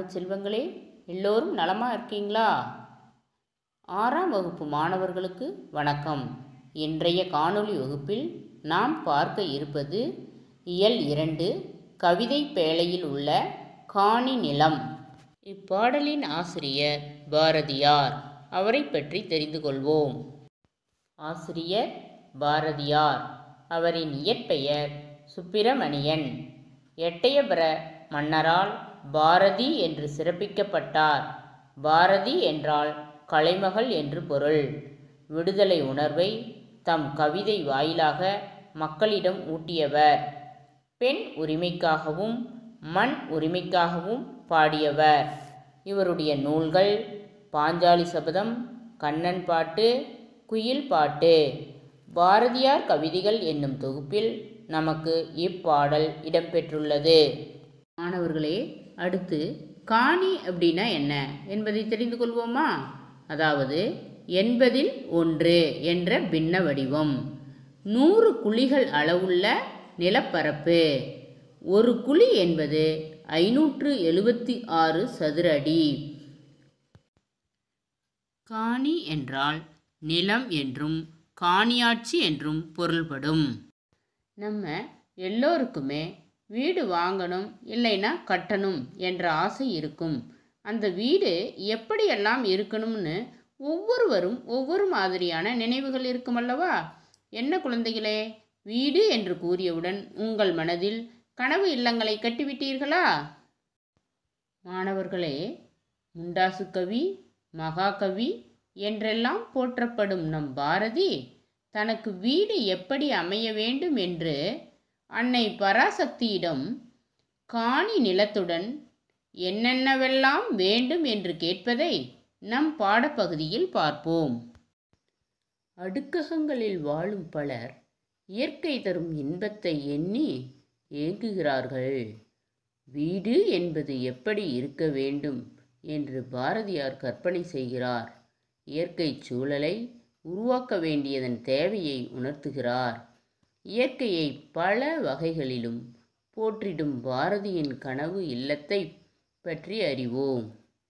செல்வங்களே எல்லோரும் நலமா இருக்கீங்களா ஆறாம் வகுப்பு மாணவர்களுக்கு வணக்கம் இன்றைய காணொளி வகுப்பில் நாம் பார்க்க இருப்பது இயல் இரண்டு கவிதை பேழையில் உள்ள காணி நிலம் இப்பாடலின் ஆசிரியர் பாரதியார் அவரை பற்றி தெரிந்து கொள்வோம் ஆசிரியர் பாரதியார் அவரின் இயற்பெயர் சுப்பிரமணியன் எட்டயபுர மன்னரால் பாரதி என்று சிறப்பிக்கப்பட்டார் பாரதி என்றால் கலைமகள் என்று பொருள் விடுதலை உணர்வை தம் கவிதை வாயிலாக மக்களிடம் ஊட்டியவர் பெண் உரிமைக்காகவும் மண் உரிமைக்காகவும் பாடியவர் இவருடைய நூல்கள் பாஞ்சாலி சபதம் கண்ணன் பாட்டு குயில் பாட்டு பாரதியார் கவிதைகள் என்னும் தொகுப்பில் நமக்கு இப்பாடல் இடம்பெற்றுள்ளது மாணவர்களே அடுத்து காணி அப்படின்னா என்ன என்பதை தெரிந்து கொள்வோமா அதாவது எண்பதில் ஒன்று என்ற பின்ன வடிவம் நூறு குழிகள் அளவுள்ள நிலப்பரப்பு ஒரு குழி என்பது ஐநூற்று எழுபத்தி ஆறு சதுர அடி காணி என்றால் நிலம் என்றும் காணியாட்சி என்றும் பொருள்படும் நம்ம எல்லோருக்குமே வீடு வாங்கணும் இல்லைன்னா கட்டணும் என்ற ஆசை இருக்கும் அந்த வீடு எப்படியெல்லாம் இருக்கணும்னு ஒவ்வொருவரும் ஒவ்வொரு மாதிரியான நினைவுகள் இருக்கும் அல்லவா என்ன குழந்தைகளே வீடு என்று கூறியவுடன் உங்கள் மனதில் கனவு இல்லங்களை கட்டிவிட்டீர்களா மாணவர்களே முண்டாசு கவி மகாகவி என்றெல்லாம் போற்றப்படும் நம் பாரதி தனக்கு வீடு எப்படி அமைய வேண்டும் என்று அன்னை பராசக்தியிடம் காணி நிலத்துடன் என்னென்னவெல்லாம் வேண்டும் என்று கேட்பதை நம் பாடப்பகுதியில் பார்ப்போம் அடுக்ககங்களில் வாழும் பலர் இயற்கை தரும் இன்பத்தை எண்ணி ஏங்குகிறார்கள் வீடு என்பது எப்படி இருக்க வேண்டும் என்று பாரதியார் கற்பனை செய்கிறார் இயற்கை சூழலை உருவாக்க வேண்டியதன் தேவையை உணர்த்துகிறார் இயற்கையை பல வகைகளிலும் போற்றிடும் பாரதியின் கனவு இல்லத்தை பற்றி அறிவோம்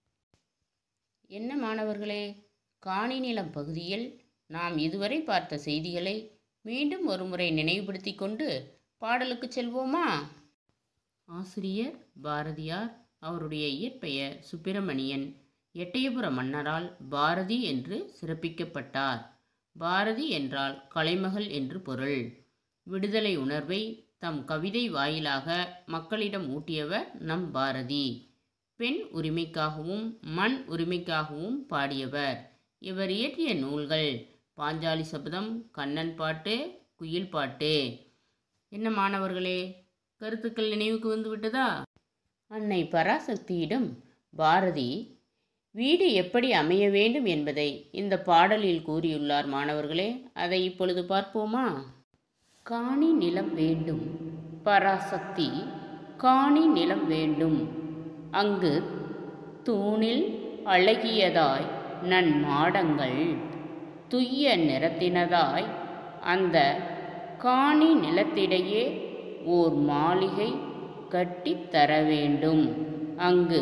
என்ன மாணவர்களே காணி நிலம் பகுதியில் நாம் இதுவரை பார்த்த செய்திகளை மீண்டும் ஒருமுறை நினைவுபடுத்தி கொண்டு பாடலுக்கு செல்வோமா ஆசிரியர் பாரதியார் அவருடைய இயற்பெயர் சுப்பிரமணியன் எட்டயபுர மன்னரால் பாரதி என்று சிறப்பிக்கப்பட்டார் பாரதி என்றால் கலைமகள் என்று பொருள் விடுதலை உணர்வை தம் கவிதை வாயிலாக மக்களிடம் ஊட்டியவர் நம் பாரதி பெண் உரிமைக்காகவும் மண் உரிமைக்காகவும் பாடியவர் இவர் இயற்றிய நூல்கள் பாஞ்சாலி சபதம் கண்ணன் பாட்டு குயில் பாட்டு என்ன மாணவர்களே கருத்துக்கள் நினைவுக்கு வந்து விட்டதா அன்னை பராசக்தியிடம் பாரதி வீடு எப்படி அமைய வேண்டும் என்பதை இந்த பாடலில் கூறியுள்ளார் மாணவர்களே அதை இப்பொழுது பார்ப்போமா காணி நிலம் வேண்டும் பராசக்தி காணி நிலம் வேண்டும் அங்கு தூணில் அழகியதாய் நன்மாடங்கள் துய்ய நிறத்தினதாய் அந்த காணி நிலத்திடையே ஓர் மாளிகை கட்டித் தர வேண்டும் அங்கு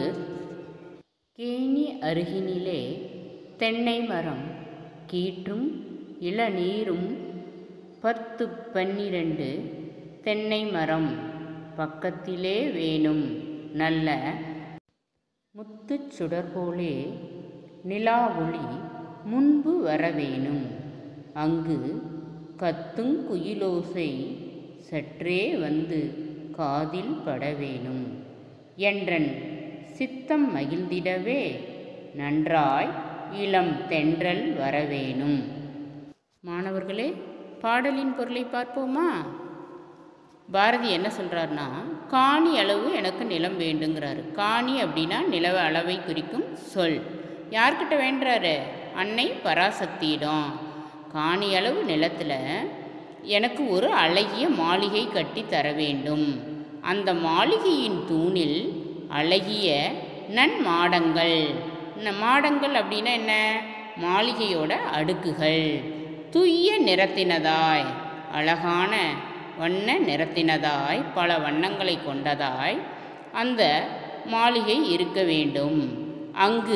கேணி அருகினிலே தென்னை மரம் கீற்றும் இளநீரும் பத்து பன்னிரண்டு தென்னை மரம் பக்கத்திலே வேணும் நல்ல முத்துச் சுடர் போலே நிலா ஒளி முன்பு வரவேணும் அங்கு கத்துங் குயிலோசை சற்றே வந்து காதில் படவேணும் என்றன் சித்தம் மகிழ்ந்திடவே நன்றாய் இளம் தென்றல் வரவேணும் மாணவர்களே பாடலின் பொருளை பார்ப்போமா பாரதி என்ன சொல்கிறாருன்னா காணி அளவு எனக்கு நிலம் வேண்டுங்கிறாரு காணி அப்படின்னா நிலவ அளவை குறிக்கும் சொல் யார்கிட்ட வேண்டுறாரு அன்னை பராசக்தியிடம் காணி அளவு நிலத்தில் எனக்கு ஒரு அழகிய மாளிகை கட்டி தர வேண்டும் அந்த மாளிகையின் தூணில் அழகிய நன்மாடங்கள் ந- மாடங்கள் அப்படின்னா என்ன மாளிகையோட அடுக்குகள் துய்ய நிறத்தினதாய் அழகான வண்ண நிறத்தினதாய் பல வண்ணங்களை கொண்டதாய் அந்த மாளிகை இருக்க வேண்டும் அங்கு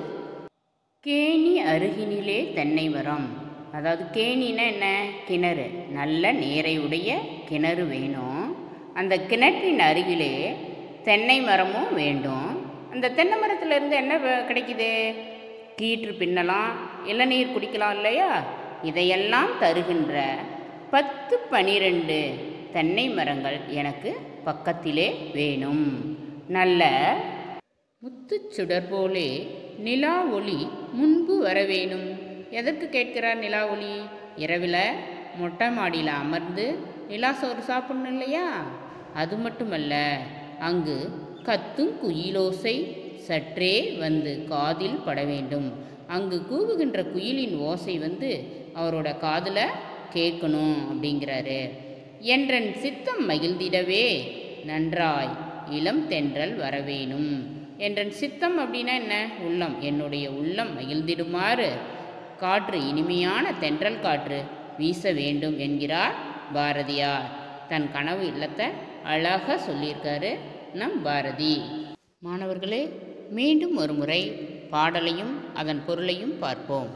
கேணி அருகினிலே தென்னை மரம் அதாவது கேணின்னா என்ன கிணறு நல்ல நீரையுடைய கிணறு வேணும் அந்த கிணற்றின் அருகிலே தென்னை மரமும் வேண்டும் அந்த தென்னை மரத்துலேருந்து என்ன வ- கிடைக்குது கீற்று பின்னலாம் இளநீர் குடிக்கலாம் இல்லையா இதையெல்லாம் தருகின்ற பத்து பனிரெண்டு தென்னை மரங்கள் எனக்கு பக்கத்திலே வேணும் நல்ல முத்துச் சுடர் போலே நிலா ஒளி முன்பு வர வேணும் எதற்கு கேட்கிறார் நிலா ஒளி இரவில் மொட்டை மாடியில் அமர்ந்து நிலா சோறு சாப்பிடணும் இல்லையா அது மட்டுமல்ல அங்கு கத்தும் குயிலோசை சற்றே வந்து காதில் பட வேண்டும் அங்கு கூவுகின்ற குயிலின் ஓசை வந்து அவரோட காதில் கேட்கணும் அப்படிங்கிறாரு என்றன் சித்தம் மகிழ்ந்திடவே நன்றாய் இளம் தென்றல் வரவேணும் என்றன் சித்தம் அப்படின்னா என்ன உள்ளம் என்னுடைய உள்ளம் மகிழ்ந்திடுமாறு காற்று இனிமையான தென்றல் காற்று வீச வேண்டும் என்கிறார் பாரதியார் தன் கனவு இல்லத்தை அழகாக சொல்லியிருக்காரு நம் பாரதி மாணவர்களே மீண்டும் ஒரு முறை பாடலையும் அதன் பொருளையும் பார்ப்போம்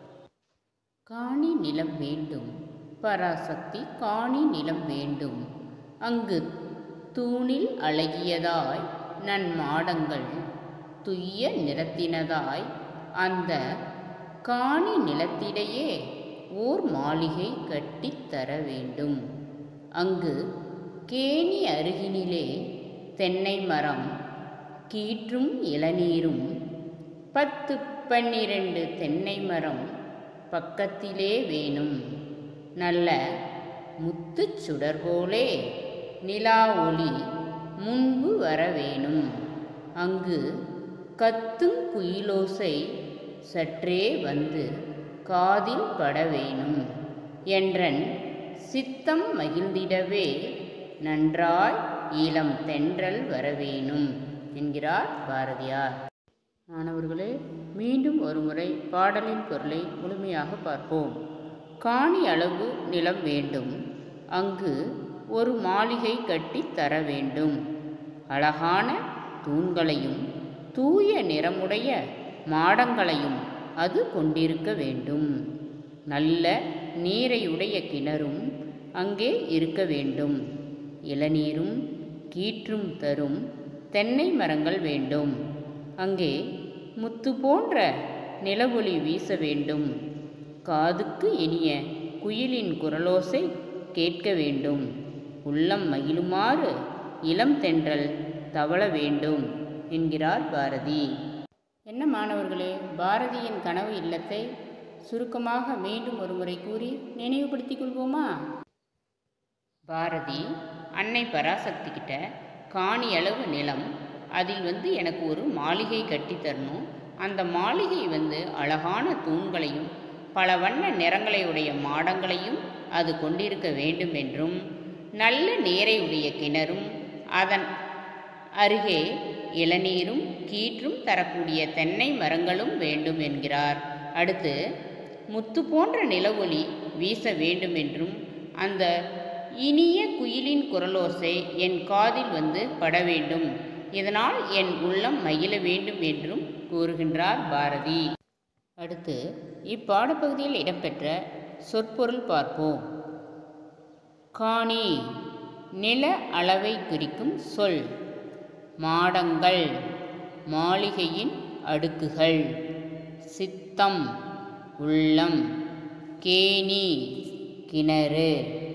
காணி நிலம் வேண்டும் பராசக்தி காணி நிலம் வேண்டும் அங்கு தூணில் அழகியதாய் நன்மாடங்கள் துய்ய நிறத்தினதாய் அந்த காணி நிலத்திடையே ஓர் மாளிகை கட்டித் தர வேண்டும் அங்கு கேணி அருகினிலே தென்னை மரம் கீற்றும் இளநீரும் பத்து பன்னிரண்டு தென்னை மரம் பக்கத்திலே வேணும் நல்ல முத்துச் சுடர் போலே நிலா ஒளி முன்பு வர வேணும் அங்கு கத்தும் குயிலோசை சற்றே வந்து காதில் பட வேணும் என்றன் சித்தம் மகிழ்ந்திடவே நன்றாய் இளம் தென்றல் வரவேணும் என்கிறார் பாரதியார் மாணவர்களே மீண்டும் ஒருமுறை பாடலின் பொருளை முழுமையாக பார்ப்போம் காணி அளவு நிலம் வேண்டும் அங்கு ஒரு மாளிகை கட்டித் தர வேண்டும் அழகான தூண்களையும் தூய நிறமுடைய மாடங்களையும் அது கொண்டிருக்க வேண்டும் நல்ல நீரையுடைய கிணறும் அங்கே இருக்க வேண்டும் இளநீரும் கீற்றும் தரும் தென்னை மரங்கள் வேண்டும் அங்கே முத்து போன்ற நிலவொளி வீச வேண்டும் காதுக்கு இனிய குயிலின் குரலோசை கேட்க வேண்டும் உள்ளம் மகிழுமாறு இளம் தென்றல் தவள வேண்டும் என்கிறார் பாரதி என்ன மாணவர்களே பாரதியின் கனவு இல்லத்தை சுருக்கமாக மீண்டும் ஒருமுறை கூறி நினைவுபடுத்திக் கொள்வோமா பாரதி அன்னை பராசக்தி கிட்ட காணி அளவு நிலம் அதில் வந்து எனக்கு ஒரு மாளிகை கட்டி தரணும் அந்த மாளிகை வந்து அழகான தூண்களையும் பல வண்ண நிறங்களையுடைய மாடங்களையும் அது கொண்டிருக்க வேண்டும் என்றும் நல்ல நீரை உடைய கிணறும் அதன் அருகே இளநீரும் கீற்றும் தரக்கூடிய தென்னை மரங்களும் வேண்டும் என்கிறார் அடுத்து முத்து போன்ற நிலவொளி வீச வேண்டும் என்றும் அந்த இனிய குயிலின் குரலோசை என் காதில் வந்து பட வேண்டும் இதனால் என் உள்ளம் மகிழ வேண்டும் என்றும் கூறுகின்றார் பாரதி அடுத்து இப்பாடப்பகுதியில் இடம்பெற்ற சொற்பொருள் பார்ப்போம் காணி நில அளவை குறிக்கும் சொல் மாடங்கள் மாளிகையின் அடுக்குகள் சித்தம் உள்ளம் கேணி கிணறு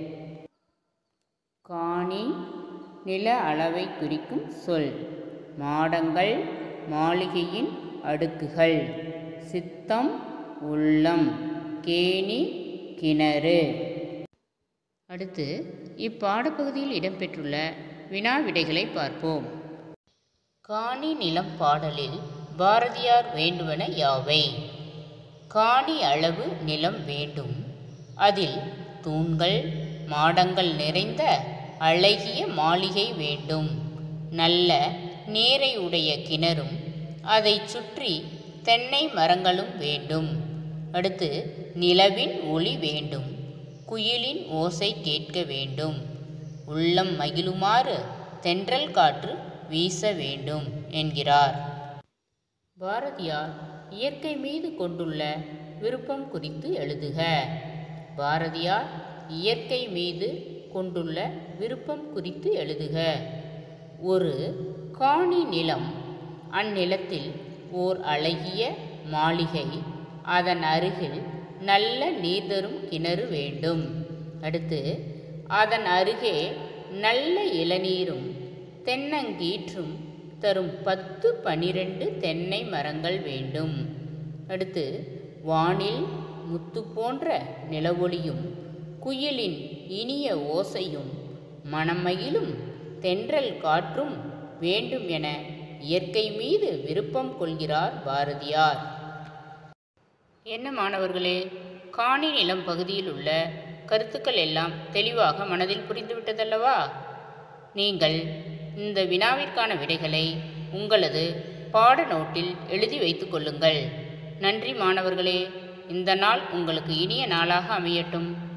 காணி நில அளவை குறிக்கும் சொல் மாடங்கள் மாளிகையின் அடுக்குகள் சித்தம் உள்ளம் கேணி கிணறு அடுத்து இப்பாடப்பகுதியில் இடம்பெற்றுள்ள வினா விடைகளை பார்ப்போம் காணி நிலம் பாடலில் பாரதியார் வேண்டுவன யாவை காணி அளவு நிலம் வேண்டும் அதில் தூண்கள் மாடங்கள் நிறைந்த அழகிய மாளிகை வேண்டும் நல்ல நீரை உடைய கிணறும் அதைச் சுற்றி தென்னை மரங்களும் வேண்டும் அடுத்து நிலவின் ஒளி வேண்டும் குயிலின் ஓசை கேட்க வேண்டும் உள்ளம் மகிழுமாறு தென்றல் காற்று வீச வேண்டும் என்கிறார் பாரதியார் இயற்கை மீது கொண்டுள்ள விருப்பம் குறித்து எழுதுக பாரதியார் இயற்கை மீது கொண்டுள்ள விருப்பம் குறித்து எழுதுக ஒரு காணி நிலம் அந்நிலத்தில் ஓர் அழகிய மாளிகை அதன் அருகில் நல்ல நீர் தரும் கிணறு வேண்டும் அடுத்து அதன் அருகே நல்ல இளநீரும் தென்னங்கீற்றும் தரும் பத்து பனிரெண்டு தென்னை மரங்கள் வேண்டும் அடுத்து வானில் முத்து போன்ற நிலவொளியும் குயிலின் இனிய ஓசையும் மணமயிலும் தென்றல் காற்றும் வேண்டும் என இயற்கை மீது விருப்பம் கொள்கிறார் பாரதியார் என்ன மாணவர்களே காணி நிலம் பகுதியில் உள்ள கருத்துக்கள் எல்லாம் தெளிவாக மனதில் புரிந்துவிட்டதல்லவா நீங்கள் இந்த வினாவிற்கான விடைகளை உங்களது பாட நோட்டில் எழுதி வைத்துக் கொள்ளுங்கள் நன்றி மாணவர்களே இந்த நாள் உங்களுக்கு இனிய நாளாக அமையட்டும்